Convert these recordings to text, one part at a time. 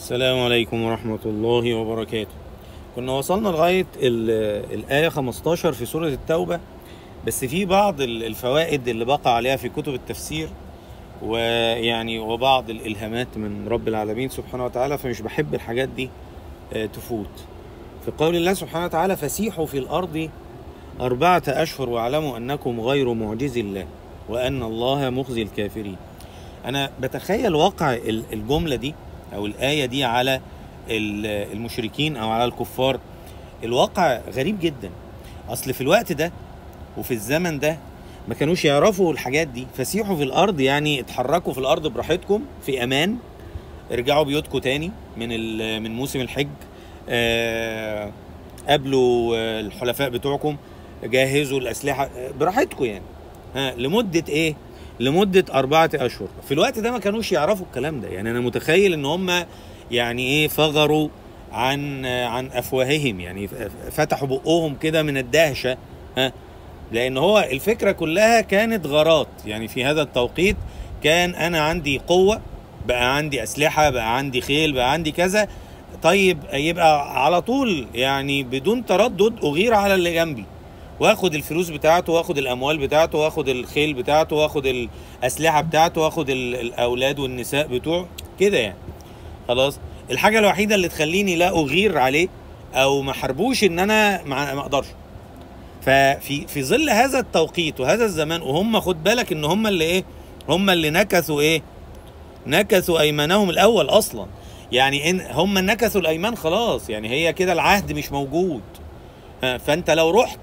السلام عليكم ورحمة الله وبركاته كنا وصلنا لغاية ال- الآية 15 في سورة التوبة بس في بعض ال- الفوائد اللي بقى عليها في كتب التفسير ويعني وبعض الإلهامات من رب العالمين سبحانه وتعالى فمش بحب الحاجات دي آه، تفوت في قول الله سبحانه وتعالى فسيحوا في الأرض أربعة أشهر واعلموا أنكم غير معجز الله وأن الله مخزي الكافرين أنا بتخيل واقع ال- الجملة دي أو الآية دي على ال- المشركين أو على الكفار الواقع غريب جدا أصل في الوقت ده وفي الزمن ده ما كانوش يعرفوا الحاجات دي فسيحوا في الأرض يعني اتحركوا في الأرض براحتكم في أمان ارجعوا بيوتكم تاني من ال- من موسم الحج آه، قابلوا آه، الحلفاء بتوعكم جهزوا الأسلحة آه، براحتكم يعني ها لمدة إيه؟ لمدة أربعة أشهر في الوقت ده ما كانوش يعرفوا الكلام ده يعني أنا متخيل إن هم يعني إيه فغروا عن آه، عن أفواههم يعني ف- فتحوا بقهم كده من الدهشة ها لأن هو الفكرة كلها كانت غارات يعني في هذا التوقيت كان أنا عندي قوة بقى عندي أسلحة بقى عندي خيل بقى عندي كذا طيب يبقى على طول يعني بدون تردد أغير على اللي جنبي واخد الفلوس بتاعته واخد الاموال بتاعته واخد الخيل بتاعته واخد الاسلحه بتاعته واخد ال- الاولاد والنساء بتوعه كده يعني خلاص الحاجه الوحيده اللي تخليني لا اغير عليه او ما حربوش ان انا ما ما اقدرش ففي في ظل هذا التوقيت وهذا الزمان وهم خد بالك ان هم اللي ايه هم اللي نكثوا ايه نكثوا ايمانهم الاول اصلا يعني ان هم نكثوا الايمان خلاص يعني هي كده العهد مش موجود ها، فانت لو رحت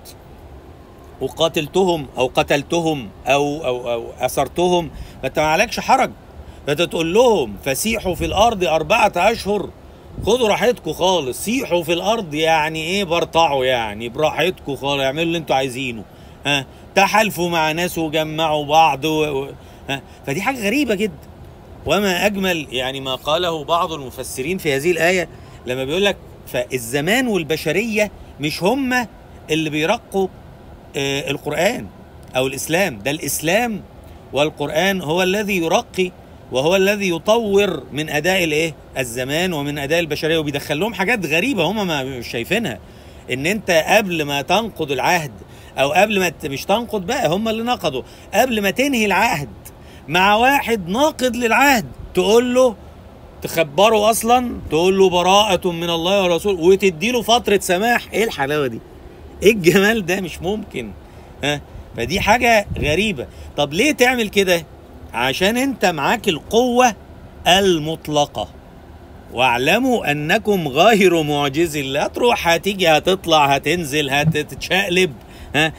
وقاتلتهم او قتلتهم او او او اسرتهم فانت ما عليكش حرج فانت تقول لهم فسيحوا في الارض اربعه اشهر خدوا راحتكم خالص سيحوا في الارض يعني ايه برطعوا يعني براحتكم خالص اعملوا اللي انتوا عايزينه ها تحالفوا مع ناس وجمعوا بعض و... و... ها فدي حاجه غريبه جدا وما اجمل يعني ما قاله بعض المفسرين في هذه الايه لما بيقول لك فالزمان والبشريه مش هم اللي بيرقوا آه، القرآن أو الإسلام ده الإسلام والقرآن هو الذي يرقي وهو الذي يطور من أداء الإيه الزمان ومن أداء البشرية وبيدخل لهم حاجات غريبة هم ما مش شايفينها إن أنت قبل ما تنقض العهد أو قبل ما ت- مش تنقض بقى هم اللي نقضوا قبل ما تنهي العهد مع واحد ناقض للعهد تقول له تخبره اصلا تقول له براءة من الله ورسوله وتدي له فترة سماح ايه الحلاوة دي ايه الجمال ده مش ممكن ها فدي حاجة غريبة طب ليه تعمل كده عشان انت معاك القوة المطلقة واعلموا انكم غير معجز الله تروح هتيجي هتطلع هتنزل هتتشقلب ها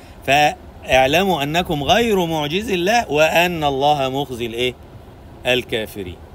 فاعلموا انكم غير معجز الله وان الله مخزي الايه الكافرين